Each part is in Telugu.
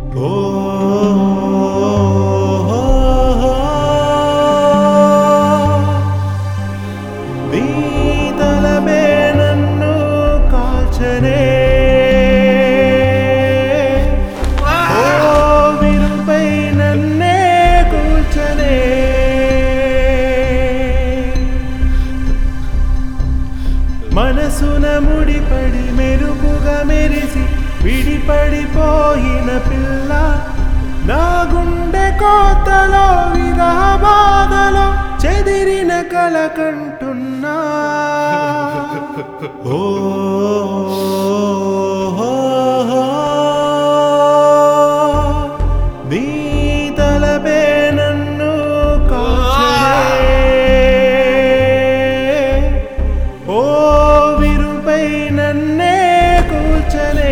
బీతలమే నన్ను కాల్చనే ఓ విరుపై నన్నే కూల్చనే మనసున ముడిపడి మెరుపుగా మెరిసి విడిపడిపోయిన పిల్ల నా గుండె కోతలో విరహ బాధలో చెదిరిన కల కంటున్నా ఓ నీ తలపే నన్ను కాల్చనే ఓ విరుపై నన్నే కూల్చనే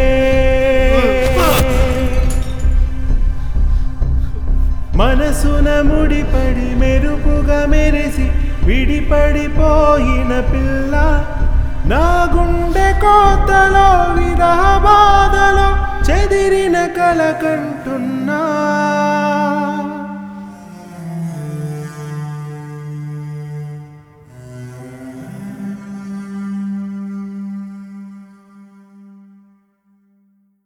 మనసున ముడిపడి మెరుపుగా మెరిసి విడిపడిపోయిన పిల్ల నా గుండె కోతలో విరహ బాధలో చెదిరిన కల కంటున్నా